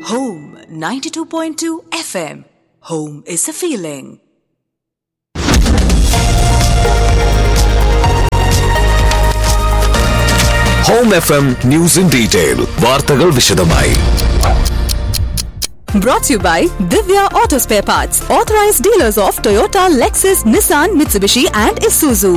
Home 92.2 FM. Home is a feeling. Home F M news in detail വാർത്തകൾ വിശദമായി Brought to you by Divya Auto Spare Parts, authorized dealers of Toyota, Lexus, Nissan, Mitsubishi, and Isuzu.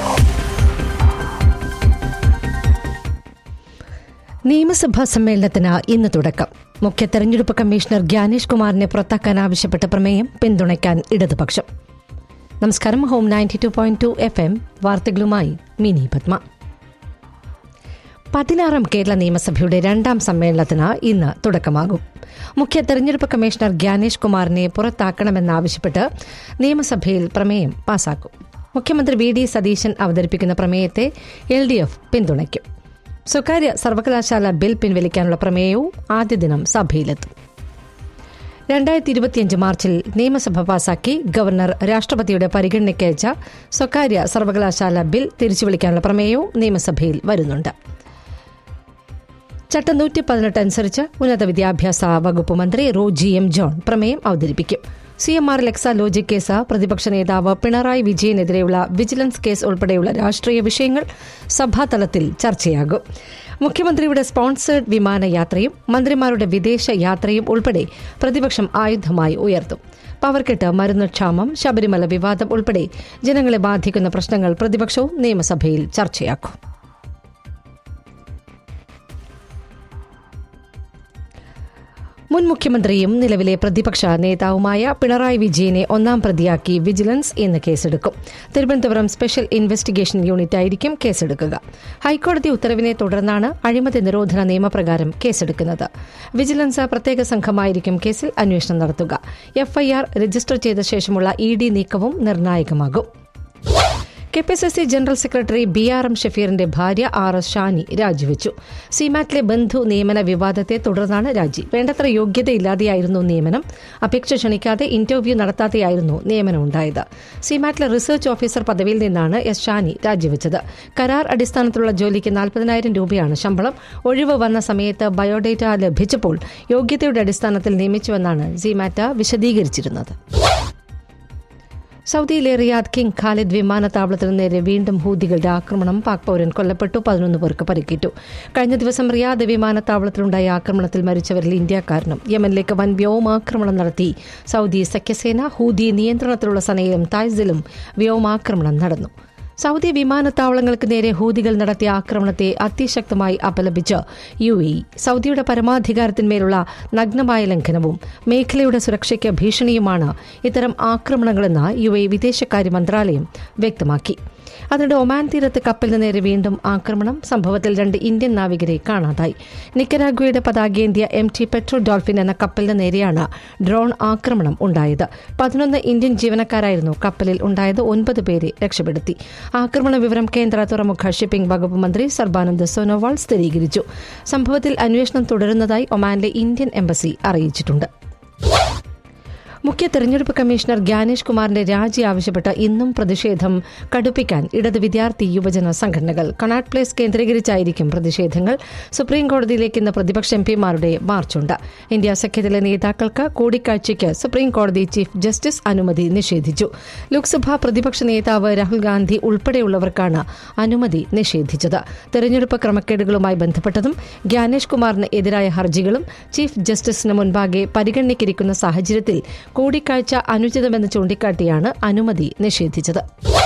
നിയമസഭാ സമ്മേളനത്തിന് ഇന്ന് തുടക്കം മുഖ്യ തെരഞ്ഞെടുപ്പ് commissioner Gyanesh കുമാറിനെ പുറത്താക്കാൻ ആവശ്യപ്പെട്ട പ്രമേയം പിന്തുണയ്ക്കാൻ ഇടതുപക്ഷം നമസ്കാരം home ninety two point two F M വാർത്തകളുമായി മിനി പത്മ പതിനാറാം കേരള നിയമസഭയുടെ രണ്ടാം സമ്മേളനത്തിന് ഇന്ന് തുടക്കമാകും മുഖ്യ തെരഞ്ഞെടുപ്പ് കമ്മീഷണർ ഗ്യാനേഷ് കുമാറിനെ പുറത്താക്കണമെന്നാവശ്യപ്പെട്ട് നിയമസഭയിൽ പ്രമേയം പാസാക്കും മുഖ്യമന്ത്രി വി ഡി സതീശൻ അവതരിപ്പിക്കുന്ന പ്രമേയത്തെ എൽ ഡി എഫ് പിന്തുണയ്ക്കും സ്വകാര്യ സർവകലാശാല ബിൽ പിൻവലിക്കാനുള്ള പ്രമേയവും ആദ്യ ദിനം സഭയിലെത്തും രണ്ടായിരത്തി ഇരുപത്തിയഞ്ച് മാർച്ചിൽ നിയമസഭ പാസാക്കി ഗവർണർ രാഷ്ട്രപതിയുടെ പരിഗണനയ്ക്ക് അയച്ച സ്വകാര്യ സർവകലാശാല ബിൽ തിരിച്ചുവിളിക്കാനുള്ള പ്രമേയവും നിയമസഭയിൽ വരുന്നുണ്ട് ചട്ടം നൂറ്റി പതിനെട്ട് അനുസരിച്ച് ഉന്നത വിദ്യാഭ്യാസ വകുപ്പ് മന്ത്രി റോജി എം ജോൺ പ്രമേയം അവതരിപ്പിക്കും C M R Exalogic case പ്രതിപക്ഷ നേതാവ് പിണറായി വിജയനെതിരെയുള്ള വിജിലൻസ് കേസ് ഉൾപ്പെടെയുള്ള രാഷ്ട്രീയ വിഷയങ്ങൾ സഭാതലത്തിൽ ചർച്ചയാകും മുഖ്യമന്ത്രിയുടെ സ്പോൺസേഡ് വിമാനയാത്രയും മന്ത്രിമാരുടെ വിദേശ യാത്രയും ഉൾപ്പെടെ പ്രതിപക്ഷം ആയുധമായി ഉയർത്തും പവർക്കെട്ട് മരുന്ന് ക്ഷാമം ശബരിമല വിവാദം ഉൾപ്പെടെ ജനങ്ങളെ ബാധിക്കുന്ന പ്രശ്നങ്ങൾ പ്രതിപക്ഷവും നിയമസഭയിൽ ചർച്ചയാക്കും മുൻ മുഖ്യമന്ത്രിയും നിലവിലെ പ്രതിപക്ഷ നേതാവുമായ പിണറായി വിജയനെ ഒന്നാം പ്രതിയാക്കി വിജിലൻസ് ഇന്ന് കേസെടുക്കും തിരുവനന്തപുരം സ്പെഷ്യൽ ഇൻവെസ്റ്റിഗേഷൻ യൂണിറ്റ് ആയിരിക്കും കേസെടുക്കുക ഹൈക്കോടതി ഉത്തരവിനെ തുടർന്നാണ് അഴിമതി നിരോധന നിയമപ്രകാരം കേസെടുക്കുന്നത് വിജിലൻസ് പ്രത്യേക സംഘമായിരിക്കും കേസിൽ അന്വേഷണം നടത്തുക എഫ്ഐആർ രജിസ്റ്റർ ചെയ്ത ശേഷമുള്ള ഇ ഡി നീക്കവും നിർണായകമാകും K P C C general secretary B R M ഷഫീറിന്റെ ഭാര്യ ആർ എസ് ഷാനി രാജിവെച്ചു സിമാറ്റിലെ ബന്ധു നിയമന വിവാദത്തെ തുടർന്നാണ് രാജി വേണ്ടത്ര യോഗ്യതയില്ലാതെയായിരുന്നു നിയമനം അപേക്ഷ ക്ഷണിക്കാതെ ഇന്റർവ്യൂ നടത്താതെയായിരുന്നു നിയമനം ഉണ്ടായത് സിമാറ്റിലെ റിസർച്ച് ഓഫീസർ പദവിയിൽ നിന്നാണ് എസ് ഷാനി രാജിവെച്ചത് കരാർ അടിസ്ഥാനത്തിലുള്ള ജോലിക്ക് നാൽപ്പതിനായിരം രൂപയാണ് ശമ്പളം ഒഴിവ് വന്ന സമയത്ത് ബയോഡേറ്റ ലഭിച്ചപ്പോൾ യോഗ്യതയുടെ അടിസ്ഥാനത്തിൽ നിയമിച്ചുവെന്നാണ് സിമാറ്റ വിശദീകരിച്ചിരുന്നത് സൗദിയിലെ റിയാദ് കിങ് ഖാലിദ് വിമാനത്താവളത്തിന് നേരെ വീണ്ടും ഹൂതികളുടെ ആക്രമണം പാക് പൌരൻ കൊല്ലപ്പെട്ടു പതിനൊന്ന് പേർക്ക് പരിക്കേറ്റു കഴിഞ്ഞ ദിവസം റിയാദ് വിമാനത്താവളത്തിലുണ്ടായ ആക്രമണത്തിൽ മരിച്ചവരിൽ ഇന്ത്യക്കാരനും യമനിലേക്ക് വൻ വ്യോമാക്രമണം നടത്തി സൗദി സഖ്യസേന ഹൂതി നിയന്ത്രണത്തിലുള്ള സനയിലും തായ്സിലും വ്യോമാക്രമണം നടന്നു സൗദി വിമാനത്താവളങ്ങൾക്ക് നേരെ ഹൂതികൾ നടത്തിയ ആക്രമണത്തെ അതിശക്തമായി അപലപിച്ച് യു എ സൗദിയുടെ പരമാധികാരത്തിന്മേലുള്ള നഗ്നമായ ലംഘനവും മേഖലയുടെ സുരക്ഷയ്ക്ക് ഭീഷണിയുമാണ് ഇത്തരം ആക്രമണങ്ങളെന്ന് യു എ വിദേശകാര്യ മന്ത്രാലയം വ്യക്തമാക്കി അതിനിടെ ഒമാൻ തീരത്ത് കപ്പലിന് നേരെ വീണ്ടും ആക്രമണം സംഭവത്തിൽ രണ്ട് ഇന്ത്യൻ നാവികരെ കാണാതായി നിക്കരാഗ്വയുടെ പതാകേന്ത്യ എം ടി പെട്രോ ഡോൾഫിൻ എന്ന കപ്പലിന് നേരെയാണ് ഡ്രോൺ ആക്രമണം ഉണ്ടായത് പതിനൊന്ന് ഇന്ത്യൻ ജീവനക്കാരായിരുന്നു കപ്പലിൽ ഉണ്ടായത് ഒൻപത് പേരെ രക്ഷപ്പെടുത്തി ആക്രമണ വിവരം കേന്ദ്ര തുറമുഖ ഷിപ്പിംഗ് വകുപ്പ് മന്ത്രി സർബാനന്ദ് സോനോവാൾ സ്ഥിരീകരിച്ചു സംഭവത്തിൽ അന്വേഷണം തുടരുന്നതായി ഒമാനിലെ ഇന്ത്യൻ എംബസി അറിയിച്ചിട്ടുണ്ട് മുഖ്യ തെരഞ്ഞെടുപ്പ് കമ്മീഷണർ ഗ്യാനേഷ് കുമാറിന്റെ രാജി ആവശ്യപ്പെട്ട് ഇന്നും പ്രതിഷേധം കടുപ്പിക്കാൻ ഇടത് വിദ്യാർത്ഥി യുവജന സംഘടനകൾ കണാട്ട് പ്ലേസ് കേന്ദ്രീകരിച്ചായിരിക്കും പ്രതിഷേധങ്ങൾ സുപ്രീം കോടതിയിലേക്ക് ഇന്ന് പ്രതിപക്ഷ എംപിമാരുടെ മാർച്ചുണ്ട് ഇന്ത്യ സഖ്യത്തിലെ നേതാക്കൾക്ക് കൂടിക്കാഴ്ചയ്ക്ക് സുപ്രീം കോടതി ചീഫ് ജസ്റ്റിസ് അനുമതി നിഷേധിച്ചു ലോക്സഭാ പ്രതിപക്ഷ നേതാവ് രാഹുൽ ഗാന്ധി ഉൾപ്പെടെയുള്ളവർക്കാണ് അനുമതി നിഷേധിച്ചത് തെരഞ്ഞെടുപ്പ് ക്രമക്കേടുകളുമായി ബന്ധപ്പെട്ടതും ഗ്യാനേഷ് കുമാറിന് എതിരായ ഹർജികളും ചീഫ് ജസ്റ്റിസിന് മുൻപാകെ പരിഗണനയ്ക്കിരിക്കുന്ന സാഹചര്യത്തിൽ കൂടിക്കാഴ്ച അനുചിതമെന്ന് ചൂണ്ടിക്കാട്ടിയാണ് അനുമതി നിഷേധിച്ചത്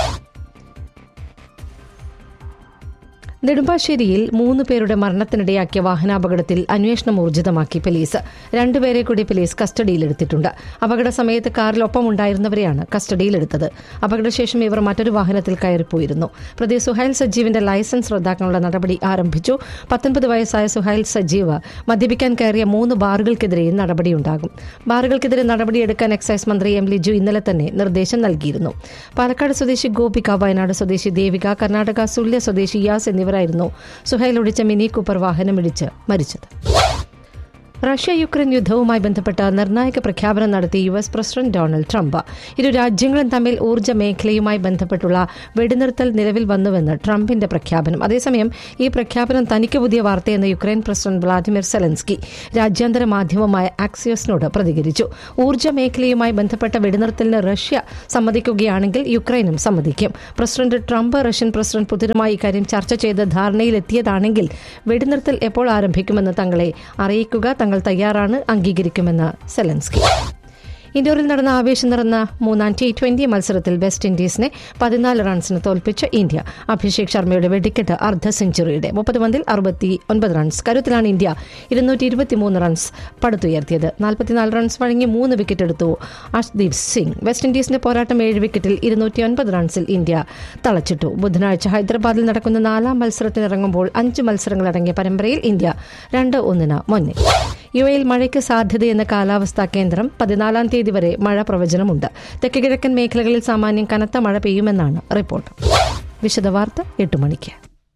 നെടുമ്പാശ്ശേരിയിൽ മൂന്ന് പേരുടെ മരണത്തിനിടയാക്കിയ വാഹനാപകടത്തിൽ അന്വേഷണം ഊർജിതമാക്കി പോലീസ് രണ്ടുപേരെ കൂടി പോലീസ് കസ്റ്റഡിയിലെടുത്തിട്ടുണ്ട് അപകട സമയത്ത് കാറിൽ ഒപ്പമുണ്ടായിരുന്നവരെയാണ് കസ്റ്റഡിയിലെടുത്തത് അപകടശേഷം ഇവർ മറ്റൊരു വാഹനത്തിൽ കയറിപ്പോയിരുന്നു പ്രതി സുഹൈൽ സജീവിന്റെ ലൈസൻസ് റദ്ദാക്കാനുള്ള നടപടി ആരംഭിച്ചു പത്തൊൻപത് വയസ്സായ സുഹൈൽ സജീവ് മദ്യപിക്കാൻ കയറിയ മൂന്ന് ബാറുകൾക്കെതിരെയും നടപടിയുണ്ടാകും ബാറുകൾക്കെതിരെ നടപടിയെടുക്കാൻ എക്സൈസ് മന്ത്രി എം ലിജു ഇന്നലെ തന്നെ നിർദ്ദേശം നൽകിയിരുന്നു പാലക്കാട് സ്വദേശി ഗോപിക വയനാട് സ്വദേശി ദേവിക കർണാടക സുല്യ സ്വദേശി യാസ് എന്നിവരായിരുന്നു സുഹൈൽ ഒടിച്ച മിനി കൂപ്പർ വാഹനമിടിച്ച് മരിച്ചത് റഷ്യ യുക്രൈൻ യുദ്ധവുമായി ബന്ധപ്പെട്ട നിർണായക പ്രഖ്യാപനം നടത്തി U S president Donald Trump ഇരു രാജ്യങ്ങളും തമ്മിൽ ഊർജ്ജ മേഖലയുമായി ബന്ധപ്പെട്ടുള്ള വെടിനിർത്തൽ നിലവിൽ വന്നുവെന്ന് ട്രംപിന്റെ പ്രഖ്യാപനം അതേസമയം ഈ പ്രഖ്യാപനം തനിക്ക് പുതിയ വാർത്തയെന്ന് യുക്രൈൻ പ്രസിഡന്റ് വ്ളാദിമിർ സെലൻസ്കി രാജ്യാന്തര മാധ്യമമായ ആക്സിയോസിനോട് പ്രതികരിച്ചു ഊർജ്ജ മേഖലയുമായി ബന്ധപ്പെട്ട വെടിനിർത്തലിന് റഷ്യ സമ്മതിക്കുകയാണെങ്കിൽ യുക്രൈനും സമ്മതിക്കും പ്രസിഡന്റ് ട്രംപ് റഷ്യൻ പ്രസിഡന്റ് പുതിനുമായി ഇക്കാര്യം ചർച്ച ചെയ്ത് ധാരണയിലെത്തിയതാണെങ്കിൽ വെടിനിർത്തൽ എപ്പോൾ ആരംഭിക്കുമെന്ന് തങ്ങളെ അറിയിക്കുക തങ്ങൾ തയ്യാറാണ് അംഗീകരിക്കുമെന്ന് സെലൻസ്കി ഇൻഡോറിൽ നടന്ന ആവേശം നിറഞ്ഞ മൂന്നാം ടി ട്വന്റി മത്സരത്തിൽ വെസ്റ്റ് ഇൻഡീസിനെ പതിനാല് റൺസിന് തോൽപ്പിച്ച ഇന്ത്യ അഭിഷേക് ശർമ്മയുടെ വെടിക്കെട്ട് അർദ്ധ സെഞ്ചുറിയുടെ മുപ്പത് പന്തിൽ അറുപത്തി ഒൻപത് റൺസ് കരുത്തിലാണ് ഇന്ത്യ ഇരുന്നൂറ്റി ഇരുപത്തിമൂന്ന് റൺസ് പടുത്തുയർത്തിയത് നാൽപ്പത്തിനാല് റൺസ് വഴങ്ങി മൂന്ന് വിക്കറ്റ് എടുത്തു അഷ്ദീപ് സിംഗ് വെസ്റ്റ് ഇൻഡീസിന്റെ പോരാട്ടം ഏഴ് വിക്കറ്റിൽ ഇരുന്നൂറ്റി ഒൻപത് റൺസിൽ ഇന്ത്യ തളച്ചിട്ടു ബുധനാഴ്ച ഹൈദരാബാദിൽ നടക്കുന്ന നാലാം മത്സരത്തിനിറങ്ങുമ്പോൾ അഞ്ച് മത്സരങ്ങളടങ്ങിയ പരമ്പരയിൽ ഇന്ത്യ രണ്ട് ഒന്നിന് മുന്നിൽ യു എയിൽ മഴയ്ക്ക് സാധ്യതയെന്ന കാലാവസ്ഥാ കേന്ദ്രം പതിനാലാം തീയതി വരെ മഴ പ്രവചനമുണ്ട് തെക്ക് കിഴക്കൻ മേഖലകളിൽ സാമാന്യം കനത്ത മഴ പെയ്യുമെന്നാണ് റിപ്പോർട്ട് വിശദവാർത്ത എട്ട് മണിക്ക്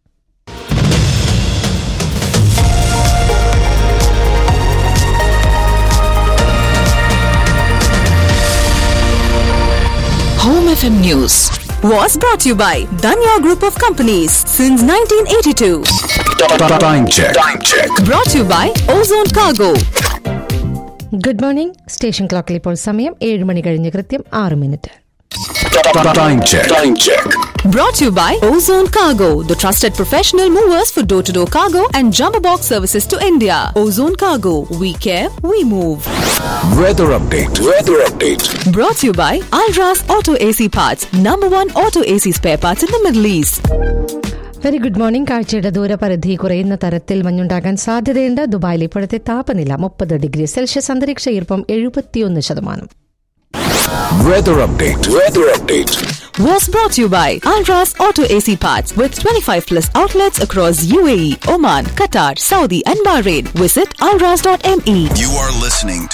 Home FM News was brought to you by Danya Group of Companies since 1982. Time check. Time check. Brought to you by Ozone Cargo. Good morning station ക്ലോക്കിൽ ഇപ്പോൾ സമയം ഏഴ് മണി കഴിഞ്ഞ് കൃത്യം ആറ് minute Time check. Time check. Brought to you by Ozone Cargo, the trusted professional movers for door to door cargo and jumbo box services to India. Ozone Cargo, we care, we move. Weather update. Weather update. Brought to you by Alras Auto AC Parts, number one auto AC spare parts in the Middle East. Very good morning കാഴ്ചയുടെ ദൂരപരിധി കുറയുന്ന തരത്തിൽ മഞ്ഞുണ്ടാകാൻ സാധ്യതയുണ്ട് ദുബായിൽ ഇപ്പോഴത്തെ താപനില മുപ്പത് degree Celsius അന്തരീക്ഷ ഈർപ്പം എഴുപത്തിയൊന്ന് ശതമാനം Weather update. Weather update. Was brought to you by Alras Auto AC Parts with 25 plus outlets across UAE, Oman, Qatar, Saudi, and Bahrain. Visit alras.me. You are listening to